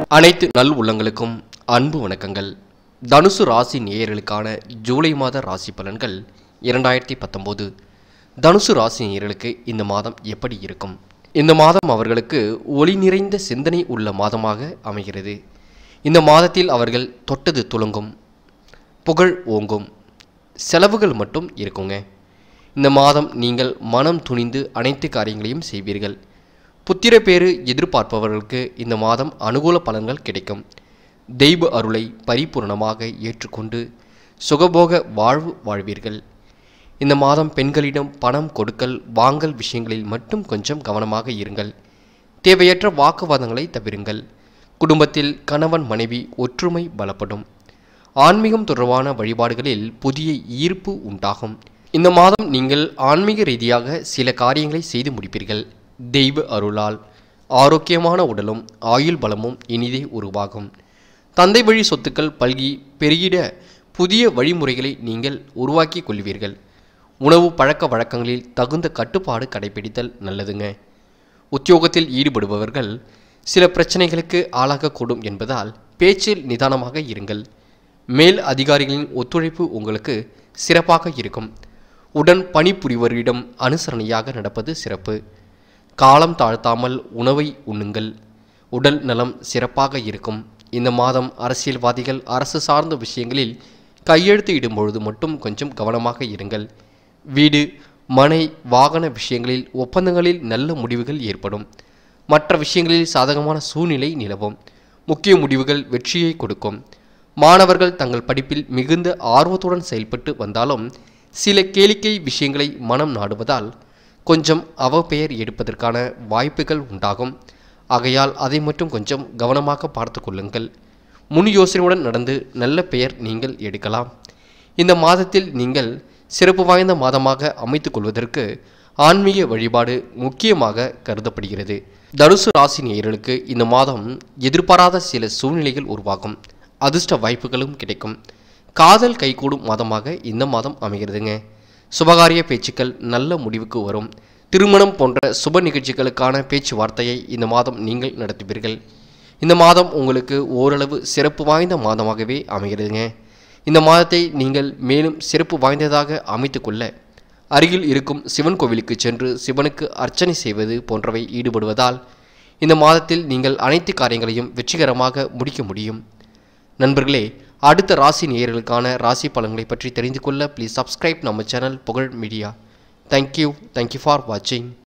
அனைத்து நல் உள்ளங்களுக்கும் அன்பு வணக்கங்கள் தனுசு ராசி நேயர்களுக்கான ஜூலை மாத ராசி பலன்கள் இரண்டாயிரத்தி பத்தொம்போது தனுசு ராசி நேயர்களுக்கு இந்த மாதம் எப்படி இருக்கும் இந்த மாதம் அவர்களுக்கு ஒளி நிறைந்த சிந்தனை உள்ள மாதமாக அமைகிறது இந்த மாதத்தில் அவர்கள் தொட்டது துலங்கும் புகழ் ஓங்கும் செலவுகள் மட்டும் இருக்குங்க இந்த மாதம் நீங்கள் மனம் துணிந்து அனைத்து காரியங்களையும் செய்வீர்கள் புத்திர பேறு எதிர்பார்ப்பவர்களுக்கு இந்த மாதம் அனுகூல பலன்கள் கிடைக்கும் தெய்வ அருளை பரிபூர்ணமாக ஏற்றுக்கொண்டு சுகபோக வாழ்வு வாழ்வீர்கள் இந்த மாதம் பெண்களிடம் பணம் கொடுக்கல் வாங்கல் விஷயங்களில் மட்டும் கொஞ்சம் கவனமாக இருங்கள் தேவையற்ற வாக்குவாதங்களை தவிருங்கள் குடும்பத்தில் கணவன் மனைவி ஒற்றுமை பலப்படும் ஆன்மீகம் தொடர்பான வழிபாடுகளில் புதிய ஈர்ப்பு உண்டாகும் இந்த மாதம் நீங்கள் ஆன்மீக ரீதியாக சில காரியங்களை செய்து முடிப்பீர்கள் தெய்வ அருளால் ஆரோக்கியமான உடலும் ஆயுள் பலமும் இனிதே உருவாகும் தந்தை வழி சொத்துக்கள் பல்கி பெருகிட புதிய வழிமுறைகளை நீங்கள் உருவாக்கி கொள்வீர்கள் உணவு பழக்க வழக்கங்களில் தகுந்த கட்டுப்பாடு கடைபிடித்தல் நல்லதுங்க உத்தியோகத்தில் ஈடுபடுபவர்கள் சில பிரச்சனைகளுக்கு ஆளாகக்கூடும் என்பதால் பேச்சில் நிதானமாக இருங்கள் மேல் அதிகாரிகளின் ஒத்துழைப்பு உங்களுக்கு சிறப்பாக இருக்கும் உடன் பணிபுரிவரிடம் அனுசரணையாக நடப்பது சிறப்பு காலம் தாழ்த்தாமல் உணவை உண்ணுங்கள் உடல் நலம் சிறப்பாக இருக்கும் இந்த மாதம் அரசியல்வாதிகள் அரசு சார்ந்த விஷயங்களில் கையெழுத்து இடும்பொழுது மட்டும் கொஞ்சம் கவனமாக இருங்கள் வீடு மனை வாகன விஷயங்களில் ஒப்பந்தங்களில் நல்ல முடிவுகள் ஏற்படும் மற்ற விஷயங்களில் சாதகமான சூழ்நிலை நிலவும் முக்கிய முடிவுகள் வெற்றியை கொடுக்கும் மாணவர்கள் தங்கள் படிப்பில் மிகுந்த ஆர்வத்துடன் செயல்பட்டு வந்தாலும் சில கேளிக்கை விஷயங்களை மனம் நாடுவதால் கொஞ்சம் அவப்பெயர் எடுப்பதற்கான வாய்ப்புகள் உண்டாகும் ஆகையால் அதை மட்டும் கொஞ்சம் கவனமாக பார்த்து கொள்ளுங்கள் முன் யோசனையுடன் நடந்து நல்ல பெயர் நீங்கள் எடுக்கலாம் இந்த மாதத்தில் நீங்கள் சிறப்பு வாய்ந்த மாதமாக அமைத்துக் கொள்வதற்கு ஆன்மீக வழிபாடு முக்கியமாக கருதப்படுகிறது தனுசு ராசி நேயர்களுக்கு இந்த மாதம் எதிர்பாராத சில சூழ்நிலைகள் உருவாகும் அதிர்ஷ்ட வாய்ப்புகளும் கிடைக்கும் காதல் கைகூடும் மாதமாக இந்த மாதம் அமைகிறதுங்க சுபகாரிய பேச்சுக்கள் நல்ல முடிவுக்கு வரும் திருமணம் போன்ற சுப நிகழ்ச்சிகளுக்கான பேச்சுவார்த்தையை இந்த மாதம் நீங்கள் நடத்துவீர்கள் இந்த மாதம் உங்களுக்கு ஓரளவு சிறப்பு வாய்ந்த மாதமாகவே அமைகிறதுங்க இந்த மாதத்தை நீங்கள் மேலும் சிறப்பு வாய்ந்ததாக அமைத்துக்கொள்ள அருகில் இருக்கும் சிவன் கோவிலுக்கு சென்று சிவனுக்கு அர்ச்சனை செய்வது போன்றவை ஈடுபடுவதால் இந்த மாதத்தில் நீங்கள் அனைத்து காரியங்களையும் வெற்றிகரமாக முடிக்க முடியும் நண்பர்களே அடுத்த ராசி நேயர்களுக்கான ராசி பலன்களை பற்றி தெரிந்து கொள்ள ப்ளீஸ் சப்ஸ்கிரைப் நம்ம channel Pugazh media thank you thank you for வாட்சிங்